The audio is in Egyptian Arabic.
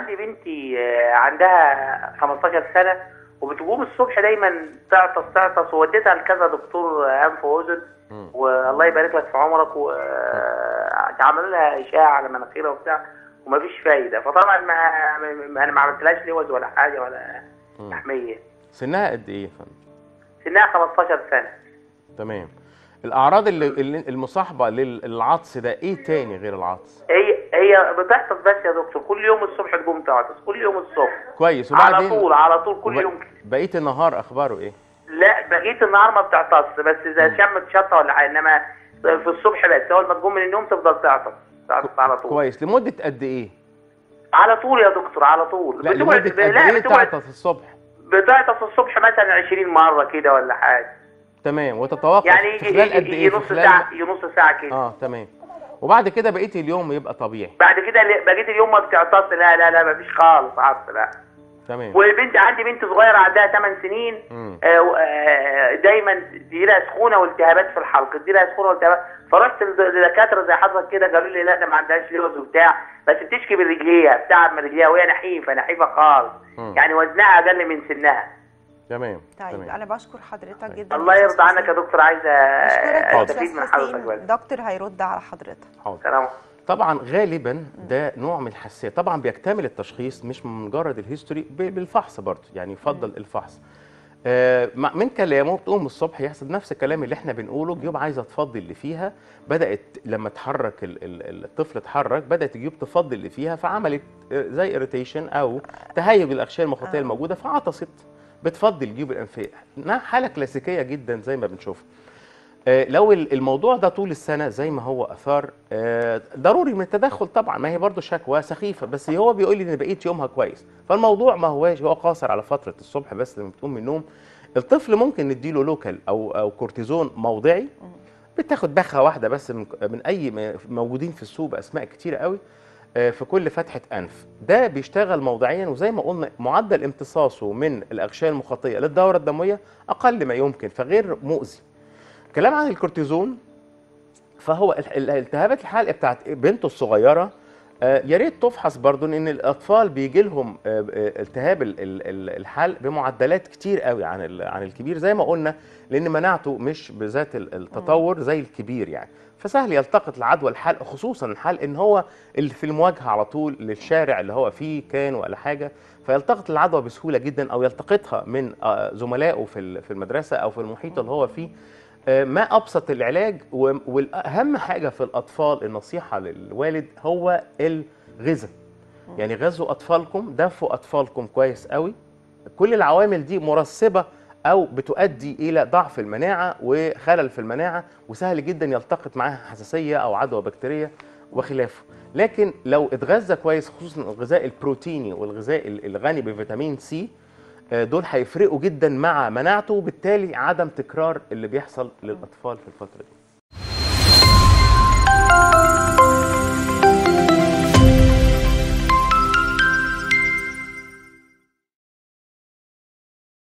عندي بنتي آه، عندها 15 سنه وبتقوم الصبح دايما تعطس تعطس ووديتها لكذا دكتور انف واذن مم. والله يبارك لك في عمرك وعملوا لها اشاعه على مناخيرها وبتاع ومفيش فايده فطبعا ما, ما انا ما عملتلهاش لوز ولا حاجه ولا مم. تحميه سنها قد ايه يا فندم سنها 15 سنه تمام الاعراض اللي اللي- المصاحبه لل- للعطس ده ايه تاني غير العطس هي هي بتحصل بس يا دكتور كل يوم الصبح تقوم تعطس كل يوم الصبح كويس على وبعدين طول على طول كل وب- يوم بقيه النهار اخباره ايه لا بقيت النهار ما بتعطس بس اذا شمت شطه ولا حاجه انما في الصبح بس اول ما تقوم من النوم تفضل تعطس تعطس على طول كويس لمده قد ايه على طول يا دكتور على طول لا بتقعد لمده قد لا ايه بتقعد تعطس الصبح بتعطس الصبح مثلا 20 مره كده ولا حاجه تمام وتتوقف يعني في خلال قد ي- ايه في نص خلال ساعه نص ساعه كده اه تمام وبعد كده بقيه اليوم يبقى طبيعي بعد كده ل- بقيت اليوم ما بتعطس لا لا لا مفيش خالص عطس لا تمام وبنت عندي بنت صغيره عندها 8 سنين مم. آه، و- آه، دايما تجي لها سخونه والتهابات في الحلق تجي لها سخونه والتهابات فرحت لد- لدكاتره زي حضرتك كده قالوا لي لا ده ما عندهاش لوز وبتاع بس بتشكي من رجليها بتعب من رجليها وهي نحيفه نحيفه خالص مم. يعني وزنها اقل من سنها تمام طيب تمام انا بشكر حضرتك جدا الله يا يرضى أستاذ عنك يا حسين. دكتور عايزه اشكرك يا استفيد استاذ من حضرتك حسين بس دكتور هيرد على حضرتك حاضر سلام طبعا غالبا ده نوع من الحساسيه طبعا بيكتمل التشخيص مش من مجرد الهيستوري ب- بالفحص برضه يعني يفضل الفحص آه، مع- من كلامه بتقوم الصبح يحصل نفس الكلام اللي احنا بنقوله الجيوب عايزه تفضي اللي فيها بدات لما اتحرك ال- ال- الطفل اتحرك بدات الجيوب تفضي اللي فيها فعملت آه، زي اريتيشن او تهيج الاغشيه المخاطيه آه. الموجوده فعطست بتفضي الجيوب الانفيه إنها حاله كلاسيكيه جدا زي ما بنشوفها آه، لو ال- الموضوع ده طول السنه زي ما هو اثار آه، ضروري من التدخل طبعا ما هي برضه شكوى سخيفه بس هو بيقول لي ان بقيت يومها كويس فالموضوع ما هوش هو قاصر على فتره الصبح بس لما بتقوم من النوم الطفل ممكن نديله لوكال او او كورتيزون موضعي بتاخد بخه واحده بس من من اي م- موجودين في السوق باسماء كتيره قوي آه، في كل فتحه انف ده بيشتغل موضعيا وزي ما قلنا معدل امتصاصه من الاغشيه المخاطيه للدوره الدمويه اقل ما يمكن فغير مؤذي كلام عن الكورتيزون فهو ال- ال- التهابات الحلق بتاعت بنته الصغيره آه، يا ريت تفحص برضو ان الاطفال بيجي لهم آه، آه، التهاب ال- ال- ال- الحلق بمعدلات كتير قوي عن ال- عن الكبير زي ما قلنا لان مناعته مش بذات ال- التطور زي الكبير يعني فسهل يلتقط العدوى الحلق خصوصا الحلق ان هو اللي في المواجهه على طول للشارع اللي هو فيه كان ولا حاجه فيلتقط العدوى بسهوله جدا او يلتقطها من آه، زملائه في ال- في المدرسه او في المحيط اللي هو فيه آه، ما ابسط العلاج و- والاهم حاجه في الاطفال النصيحه للوالد هو الغذاء يعني غذوا اطفالكم دفوا اطفالكم كويس قوي كل العوامل دي مرسبه او بتؤدي الى ضعف المناعه وخلل في المناعه وسهل جدا يلتقط معاها حساسيه او عدوى بكتيريه وخلافه لكن لو اتغذى كويس خصوصا الغذاء البروتيني والغذاء ال- الغني بفيتامين سي آه، دول هيفرقوا جدا مع مناعته وبالتالي عدم تكرار اللي بيحصل للاطفال في الفتره دي